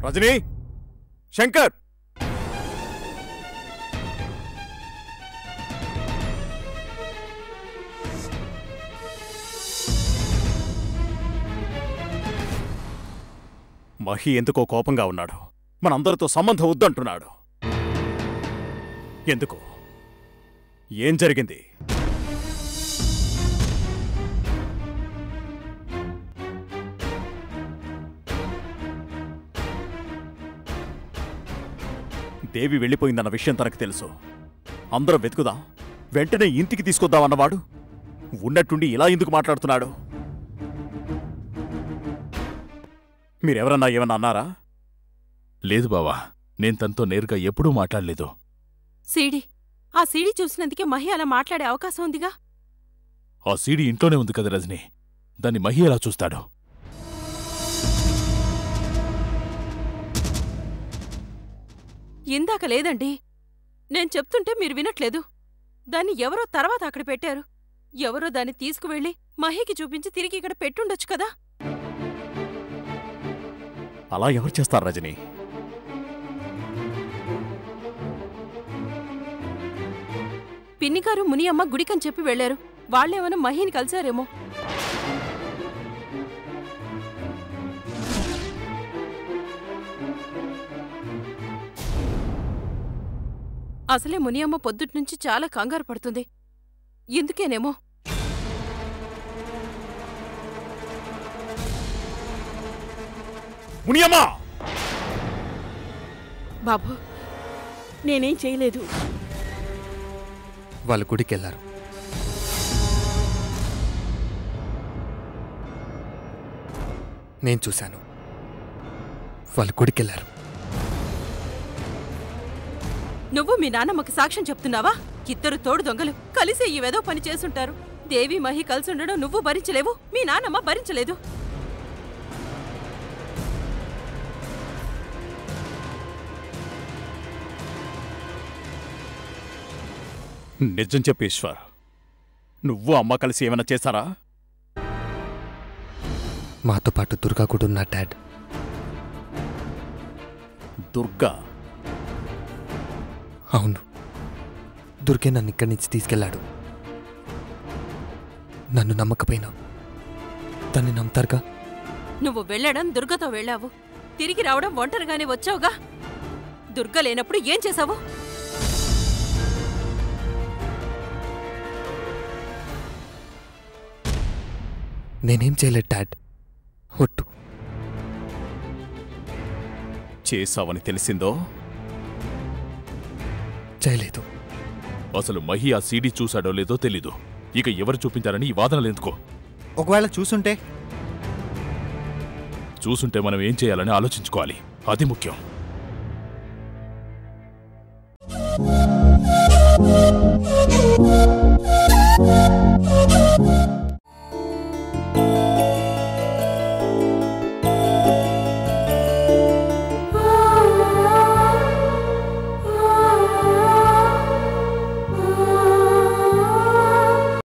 రజనీ శంకర్ మహి ఎందుకో కోపంగా ఉన్నాడు మనందరితో సంబంధం వద్దంటున్నాడు ఎందుకు ఏం జరిగింది దేవి వెళ్ళిపోయిందన్న విషయం తనకు తెలుసు అందరం వెతుకుదాం వెంటనే ఇంటికి తీసుకొద్దామన్నవాడు ఉన్నట్టుండి ఇలా ఎందుకు మాట్లాడుతున్నాడు మీరెవరన్నా ఏమన్నా అన్నారా లేదు బావా నేను తనతో నేరుగా ఎప్పుడూ మాట్లాడలేదు సీడీ ఆ సీడీ చూసినందుకే మహి అలా మాట్లాడే అవకాశం ఉందిగా ఆ సీడీ ఇంట్లోనే ఉంది కదా రజని దాన్ని మహి ఎలా చూస్తాడు ఇందాక లేదండి నేను చెప్తుంటే మీరు వినట్లేదు దాన్ని ఎవరో తర్వాత అక్కడ పెట్టారు ఎవరో దాన్ని తీసుకువెళ్ళి మహికి చూపించి తిరిగి ఇక్కడ పెట్టుండొచ్చు కదా అలా ఎవరు చేస్తారు రజని పిన్నిగారు మునియమ్మ గుడికని చెప్పి వెళ్లారు వాళ్ళేమైనా మహిని కలిశారేమో అసలే మునియమ్మ పొద్దుట్నుంచి చాలా కంగారు పడుతుంది ఎందుకేనేమో మునియమ్మా బాబు నేనేం చేయలేదు వాళ్ళు గుడికెళ్లారు నేను చూశాను వాళ్ళు గుడికెళ్లారు నువ్వు మీ నాన్నమ్మకి సాక్ష్యం చెప్తున్నావా ఇద్దరు తోడు దొంగలు కలిసి ఈ వెదో పని చేసుంటారు దేవి మహి కలిసి ఉండడం నువ్వు భరించలేవు మీ నాన్నమ్మ భరించలేదు నిజం చెప్పు ఈశ్వర్ నువ్వు అమ్మ కలిసి ఏమైనా చేశారా మాతో పాటు దుర్గా కూడా ఉన్న డాడ్ దుర్గా అవును దుర్గే నన్ను ఇక్కడి నుంచి తీసుకెళ్ళాడు నన్ను నమ్మకపోయినా తన్ని నమ్ముతారుగా నువ్వు వెళ్ళడం దుర్గతో వెళ్ళావు తిరిగి రావడం ఒంటరిగానే వచ్చావుగా దుర్గ లేనప్పుడు ఏం చేశావు నేనేం చేయలేదు డాడ్ ఒట్టు చేశావని తెలిసిందో చేయలేదు అసలు మహి ఆ సీడీ చూశాడో లేదో తెలీదు ఇక ఎవరు చూపించారని ఈ వాదనలెందుకో ఒకవేళ చూసుంటే చూసుంటే మనం ఏం చేయాలని ఆలోచించుకోవాలి అది ముఖ్యం